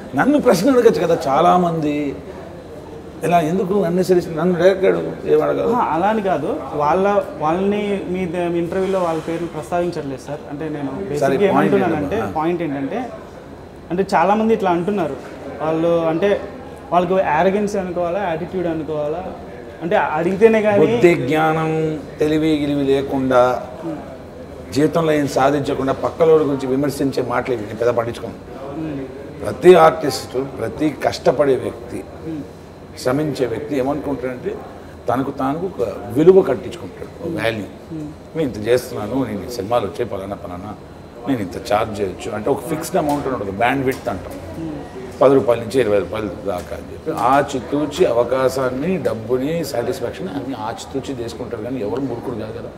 నన్ను ప్రశ్న అడగచ్చు కదా చాలామంది ఇలా ఎందుకు అన్నెసరీ నన్ను డైరెక్ట్ అడుగు ఏం అడగదు ఆహా, అలా అని కాదు వాళ్ళ వాళ్ళని మీ ద- మీ ఇంటర్వ్యూలో వాళ్ళ పేర్లు ప్రస్తావించట్లేదు సార్ అంటే నేను బేసిక్గా point ఏమంటున్నానంటే ఏంటమ్మా? పాయింట్ ఏంటంటే అంటే చాలామంది ఇట్లా అంటున్నారు వాళ్ళు అంటే వాళ్ళకు యారగెన్స్ అనుకోవాలా యాటిట్యూడ్ అనుకోవాలా అంటే అడిగితేనే కానీ బుద్ధి జ్ఞానం తెలివి గిలివి లేకుండా జీవితంలో ఏం సాధించకుండా పక్కలోడి గురించి విమర్శించే మాటలు ఇవి నేను పెద్ద పట్టించుకోను ప్రతి ఆర్టిస్టు ప్రతి కష్టపడే వ్యక్తి శ్రమించే వ్యక్తి ఏమనుకుంటాడంటే తనకు తాను ఒక విలువ కట్టించుకుంటాడు ఒక వాల్యూ నేను ఇంత చేస్తున్నాను నేను ఈ సినిమాలు వచ్చే పలానా పలానా నేను ఇంత ఛార్జ్ చేయొచ్చు అంటే ఒక ఫిక్స్డ్ అమౌంట్ ఉండదు బ్యాండ్ విత్ అంటాం పది రూపాయల నుంచి ఇరవై రూపాయలు దాకా అని చెప్పి ఆచితూచి అవకాశాన్ని డబ్బుని సాటిస్ఫాక్షన్ అన్ని ఆచితూచి తీసుకుంటారు కానీ ఎవరు మురుకుడు కాదు కదా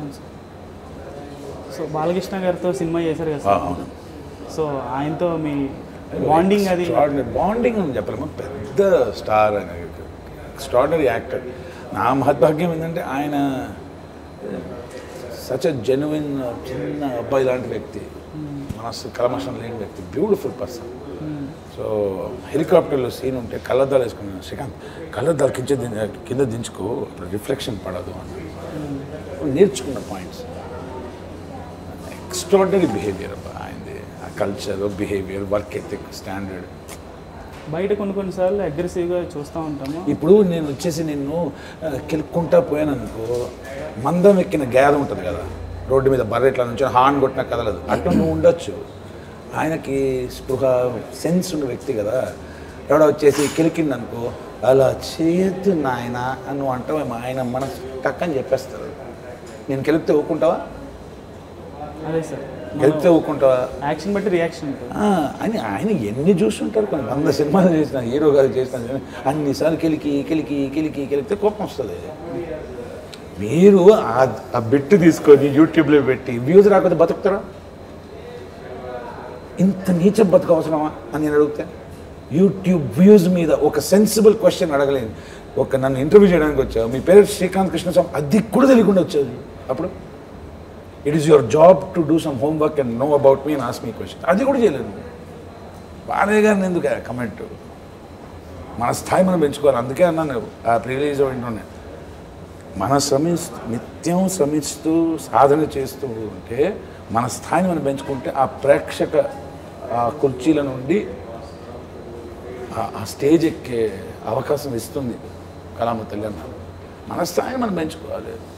సో బాలకృష్ణ గారితో సినిమా చేశారు కదా ఆ, సార్ అవును సో ఆయనతో మీ బాండింగ్ అది బాండింగ్ అని చెప్పలేము పెద్ద స్టార్ ఆయన ఎక్స్ట్రాడినరీ యాక్టర్ నా మహద్భాగ్యం ఏంటంటే ఆయన సచ్ జెన్యున్ చిన్న అబ్బాయి లాంటి వ్యక్తి మనస్సు కలమషం లేని వ్యక్తి బ్యూటిఫుల్ పర్సన్ సో హెలికాప్టర్లో సీన్ ఉంటే కళ్ళద్దాలు వేసుకున్నాను శ్రీకాంత్ కళ్ళద్దాలు కింద దిం- కింద దించుకో అప్పుడు రిఫ్లెక్షన్ పడదు అని నేర్చుకున్న పాయింట్స్ ఎక్స్ట్రాడినరీ బిహేవియర్ అబ్బా ఆయనది ఆ culture behaviour work ethic standard బయట కొన్ని కొన్నిసార్లు అగ్రెసివ్గా చూస్తూ ఉంటాము ఇప్పుడు నేను వచ్చేసి నిన్ను ఆ, కెలుక్కుంటా పోయాను అనుకో మందం ఎక్కిన గ్యాద ఉంటుంది కదా రోడ్డు మీద బర్రె ఇట్లా నుంచి హార్న్ కొట్టినా కదలదు అట్లా నువ్వు ఉండొచ్చు ఆయనకి స్పృహ సెన్స్ ఉన్న వ్యక్తి కదా ఎవడో వచ్చేసి కెలికింది అనుకో అలా చేయొద్దు నాయన అని నువ్వు అంటావు ఆయన మనసు టక్కని చెప్పేస్తారు నేను కెలిపితే ఊరుకుంటావా అదే సార్ కెలిపితే ఊరుకుంటావా యాక్షన్ బట్టి రియాక్షన్ ఉంటుంది ఆ, ఆయన ఆయన ఎన్ని చూస్తుంటారు కొన్ని వంద సినిమాలు చేసిన హీరో గారు చేసిన అన్నిసార్లు కెలికి కెలికి కెలికి కెలికితే కోపం వస్తుంది మీరు ఆ- ఆ బిట్ తీసుకొని యూట్యూబ్లో పెట్టి వ్యూస్ రాకపోతే బతుకుతారా ఇంత నీచ బతుకు అవసరమా అని నేను అడిగితే యూట్యూబ్ వ్యూస్ మీద ఒక సెన్సిబుల్ క్వశ్చన్ అడగలేదు ఒక నన్ను ఇంటర్వ్యూ చేయడానికి వచ్చావు మీ పేరు శ్రీకాంత్ కృష్ణస్వామి అది కూడా తెలియకుండా వచ్చేది అప్పుడు it is your job to do some homework and know about me and ask me question అది కూడా చేయలేదు బాలయ్య గారిని ఎందుకు కమెంట్ మన స్థాయి మనం పెంచుకోవాలి అందుకే అన్నాను ఆ ప్రివిలేజ్ వింటున్నా మన శ్రమిస్తూ నిత్యం శ్రమిస్తూ సాధన చేస్తూ ఉంటే మన స్థాయిని మనం పెంచుకుంటే ఆ ప్రేక్షక ఆ కుర్చీల నుండి ఆ- ఆ స్టేజ్ ఎక్కే అవకాశం ఇస్తుంది కళామ తల్లి అన్నారు మన స్థాయిని మనం పెంచుకోవాలి